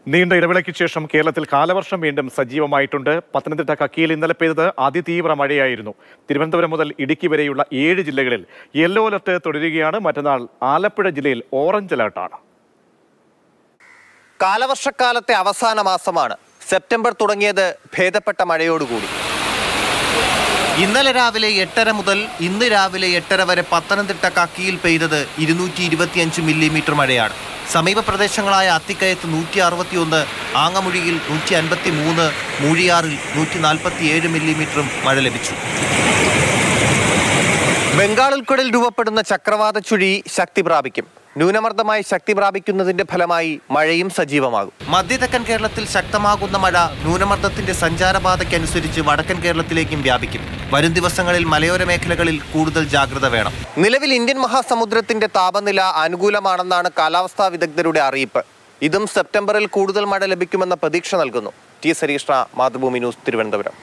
നീണ്ട ഇടവേളയ്ക്ക് ശേഷം കേരളത്തിൽ കാലവർഷം വീണ്ടും സജീവമായിട്ടുണ്ട് പത്തനംതിട്ട കക്കിയിൽ ഇന്നലെ പെയ്തത് അതിതീവ്ര മഴയായിരുന്നു തിരുവനന്തപുരം മുതൽ ഇടുക്കി വരെയുള്ള ഏഴ് ജില്ലകളിൽ യെല്ലോ അലർട്ട് തുടരുകയാണ് മറ്റന്നാൾ ആലപ്പുഴ ജില്ലയിൽ ഓറഞ്ച് അലർട്ടാണ് കാലവർഷക്കാലത്തെ അവസാന മാസമാണ് സെപ്റ്റംബർ തുടങ്ങിയത് ഭേദപ്പെട്ട മഴയോടുകൂടി ഇന്നലെ രാവിലെ എട്ടര മുതൽ ഇന്ന് രാവിലെ എട്ടര വരെ പത്തനംതിട്ട കക്കിയിൽ പെയ്തത് ഇരുന്നൂറ്റി ഇരുപത്തിയഞ്ച് മില്ലിമീറ്റർ മഴയാണ് സമീപ പ്രദേശങ്ങളായ അത്തിക്കയത്ത് നൂറ്റി അറുപത്തിയൊന്ന് ആങ്ങമുഴിയിൽ നൂറ്റി അൻപത്തി മൂന്ന് മൂഴിയാറിൽ നൂറ്റി നാൽപ്പത്തി ഏഴ് മില്ലിമീറ്ററും മഴ ലഭിച്ചു ബംഗാൾ ഉൾക്കടലിൽ രൂപപ്പെടുന്ന ചക്രവാത ചുഴി ശക്തി പ്രാപിക്കും ന്യൂനമർദ്ദമായി ശക്തി പ്രാപിക്കുന്നതിന്റെ ഫലമായി മഴയും സജീവമാകും മധ്യതെക്കൻ കേരളത്തിൽ ശക്തമാകുന്ന മഴ ന്യൂനമർദ്ദത്തിന്റെ സഞ്ചാരപാതയ്ക്കനുസരിച്ച് വടക്കൻ കേരളത്തിലേക്കും വ്യാപിക്കും വരും ദിവസങ്ങളിൽ മലയോര മേഖലകളിൽ കൂടുതൽ ജാഗ്രത വേണം നിലവിൽ ഇന്ത്യൻ മഹാസമുദ്രത്തിന്റെ താപനില അനുകൂലമാണെന്നാണ് കാലാവസ്ഥാ വിദഗ്ധരുടെ അറിയിപ്പ് ഇതും സെപ്റ്റംബറിൽ കൂടുതൽ മഴ ലഭിക്കുമെന്ന പ്രതീക്ഷ നൽകുന്നു ടി സരീഷ്ണ മാതൃഭൂമി ന്യൂസ് തിരുവനന്തപുരം